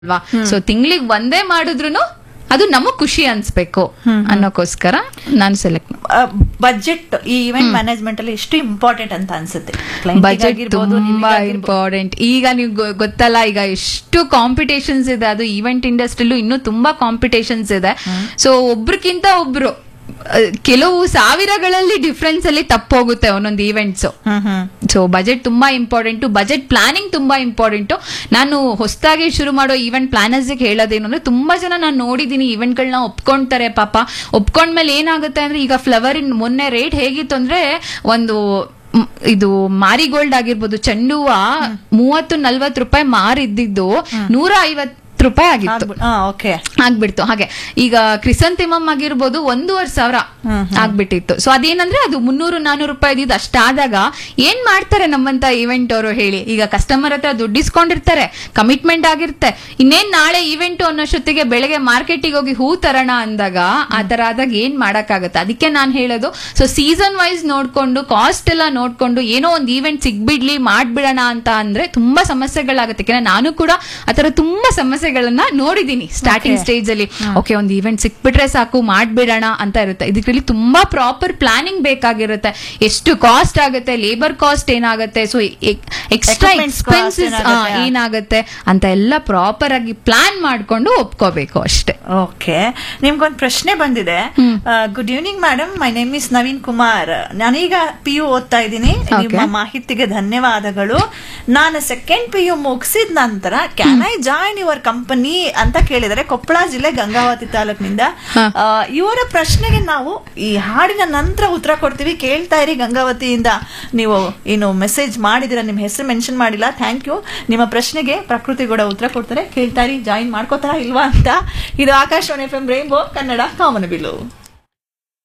ಅಲ್ವಾ ಸೊ ತಿಂಗಳಿಗೆ ಒಂದೇ ಮಾಡಿದ್ರು ಅದು ನಮಗ್ ಖುಷಿ ಅನ್ಸ್ಬೇಕು ಅನ್ನೋಕ್ಕೋಸ್ಕರ ನಾನು ಸೆಲೆಕ್ಟ್ ಬಜೆಟ್ ಈ ಇವೆಂಟ್ ಮ್ಯಾನೇಜ್ಮೆಂಟ್ ಅಲ್ಲಿ ಎಷ್ಟು ಇಂಪಾರ್ಟೆಂಟ್ ಅಂತ ಅನ್ಸುತ್ತೆ Client ಬಜೆಟ್ ಗಾಗಿರ್ಬೋದು, ತುಂಬಾ ನಿಮ್ಗಾಗಿರ್ಬೋದು. ಇಂಪಾರ್ಟೆಂಟ್ ಈಗ ನೀವು ಗೊ- ಗೊತ್ತಲ್ಲ ಈಗ ಎಷ್ಟು ಕಾಂಪಿಟೇಷನ್ಸ್ ಇದೆ ಅದು ಈವೆಂಟ್ ಇಂಡಸ್ಟ್ರಿಲೂ ಇನ್ನೂ ತುಂಬಾ ಕಾಂಪಿಟೇಷನ್ಸ್ ಇದೆ ಸೊ ಒಬ್ರಕ್ಕಿಂತ ಒಬ್ರು ಅಹ್, ಕೆಲವು ಸಾವಿರಗಳಲ್ಲಿ ಡಿಫ್ರೆನ್ಸ್ ಅಲ್ಲಿ ತಪ್ಪೋಗುತ್ತೆ ಒಂದೊಂದು events hmm hmm so budget ತುಂಬಾ ಇಂಪಾರ್ಟೆಂಟು ಬಜೆಟ್ ಪ್ಲಾನಿಂಗ್ ತುಂಬಾ ಇಂಪಾರ್ಟೆಂಟು ನಾನು ಹೊಸದಾಗಿ ಶುರು ಮಾಡೋ ಈವೆಂಟ್ ಪ್ಲಾನರ್ಸ್ ಹೇಳೋದೇನು ಅಂದ್ರೆ ತುಂಬಾ ಜನ ನಾನು ನೋಡಿದೀನಿ ಈವೆಂಟ್ಗಳನ್ನ ಒಪ್ಕೊಂತಾರೆ ಪಾಪ ಒಪ್ಕೊಂಡ್ಮೇಲೆ ಏನಾಗುತ್ತೆ ಅಂದ್ರೆ ಈಗ ಫ್ಲವರ್ ಇನ್ ಮೊನ್ನೆ ರೇಟ್ ಹೇಗಿತ್ತು ಅಂದ್ರೆ ಒಂದು ಮ್, ಇದು ಮಾರಿಗೋಲ್ಡ್ ಆಗಿರ್ಬೋದು ಚೆಂಡು ಹೂವ ಮೂವತ್ತು ನಲ್ವತ್ತು ರೂಪಾಯಿ ಮಾರಿದ್ದಿದ್ದು ನೂರ ಐವತ್ತು ರೂಪಾಯಿ ಆಗಿತ್ತು ಆಗ್ಬಿಡ್- ಹಾ ಓಕೆ ಆಗ್ಬಿಡ್ತು ಹಾಗೆ ಈಗ ಕ್ರಿಸಂತಿಮಮ್ ಆಗಿರ್ಬೋದು ಒಂದೂವರೆ ಸಾವಿರ ಆಗ್ಬಿಟ್ಟಿತ್ತು ಸೊ ಅದೇನಂದ್ರೆ ಅದು ಮುನ್ನೂರು ನಾನೂರು ರೂಪಾಯಿ ಇದ್ದಿದ್ದು ಅಷ್ಟಾದಾಗ ಏನ್ ಮಾಡ್ತಾರೆ ನಮ್ಮಂತ ಇವೆಂಟ್ ಅವರು ಹೇಳಿ ಈಗ ಕಸ್ಟಮರ್ ಹತ್ರ ದುಡ್ಡು ಇಸ್ಕೊಂಡಿರ್ತಾರೆ ಕಮಿಟ್ಮೆಂಟ್ ಆಗಿರುತ್ತೆ ಇನ್ನೇನ್ ನಾಳೆ ಇವೆಂಟ್ ಅನ್ನೋಷ್ಟೊತ್ತಿಗೆ ಬೆಳಗ್ಗೆ ಮಾರ್ಕೆಟಿಗೆ ಹೋಗಿ ಹೂ ತರೋಣ ಅಂದಾಗ ಆ ತರ ಆದಾಗ ಏನ್ ಮಾಡಕ್ಕಾಗತ್ತೆ ಅದಕ್ಕೆ ನಾನು ಹೇಳೋದು ಸೊ ಸೀಸನ್ ವೈಸ್ ನೋಡ್ಕೊಂಡು ಕಾಸ್ಟ್ ಎಲ್ಲ ನೋಡ್ಕೊಂಡು ಏನೋ ಒಂದು ಈವೆಂಟ್ ಸಿಗ್ಬಿಡ್ಲಿ ಮಾಡ್ಬಿಡೋಣ ಅಂತ ಅಂದ್ರೆ ತುಂಬಾ ಸಮಸ್ಯೆಗಳಾಗುತ್ತೆ ಯಾಕಂದ್ರೆ ನಾನು ಕೂಡ ಆತರ ತುಂಬಾ ಸಮಸ್ಯೆಗಳನ್ನ ನೋಡಿದೀನಿ ಸ್ಟಾರ್ಟಿಂಗ್ ಸ್ಟೇಜ್ ಅಲ್ಲಿ ಓಕೆ ಒಂದು ಈವೆಂಟ್ ಸಿಕ್ಬಿಟ್ರೆ ಸಾಕು ಮಾಡ್ಬಿಡೋಣ ಅಂತ ಇರುತ್ತೆ ಇದರಲ್ಲಿ ತುಂಬಾ ಪ್ರಾಪರ್ ಪ್ಲಾನಿಂಗ್ ಬೇಕಾಗಿರುತ್ತೆ ಎಷ್ಟು ಕಾಸ್ಟ್ ಆಗುತ್ತೆ ಲೇಬರ್ ಕಾಸ್ಟ್ ಏನಾಗುತ್ತೆ so extra Equipments cost expenses ಏನಾಗುತ್ತೆ? ಏನಾಗುತ್ತೆ ಅಂತ ಎಲ್ಲ ಪ್ರಾಪರ್ ಆಗಿ ಪ್ಲಾನ್ ಮಾಡ್ಕೊಂಡು ಒಪ್ಕೋಬೇಕು ಅಷ್ಟೇ ಓಕೆ ನಿಮ್ಗೊಂದು ಪ್ರಶ್ನೆ ಬಂದಿದೆ good evening madam my name is Naveen Kumar ನಾನೀಗ ಪಿ ಯು ಓದ್ತಾ ಇದ್ದೀನಿ ನಿಮ್ಮ ಮಾಹಿತಿಗೆ ಧನ್ಯವಾದಗಳು ನಾನು ಸೆಕೆಂಡ್ ಪಿ ಯು ಮುಗಿಸಿದ ನಂತರ can I join your company ಅಂತ ಕೇಳಿದರೆ ಕೊಪ್ಪಳ ಜಿಲ್ಲೆ ಗಂಗಾವತಿ ತಾಲೂಕಿನಿಂದ ಆ, ಇವರ ಪ್ರಶ್ನೆಗೆ ನಾವು ಈ ಹಾಡಿನ ನಂತರ ಉತ್ತರ ಕೊಡ್ತೀವಿ ಕೇಳ್ತಾ ಇರಿ ಗಂಗಾವತಿಯಿಂದ ನೀವು ಏನು ಮೆಸೇಜ್ ಮಾಡಿದಿರ ನಿಮ್ಮ ಹೆಸರು ಮೆನ್ಷನ್ ಮಾಡಿಲ್ಲ ಥ್ಯಾಂಕ್ ಯು ನಿಮ್ಮ ಪ್ರಶ್ನೆಗೆ ಪ್ರಕೃತಿ ಕೂಡ ಉತ್ತರ ಕೊಡ್ತಾರೆ ಕೇಳ್ತಾ ಇರಿ ಜಾಯಿನ್ ಮಾಡ್ಕೋತಾರ ಇಲ್ವಾ ಅಂತ ಇದು Akashvani F M rainbow Kannada ಕಾಮನಬಿಲ್ಲು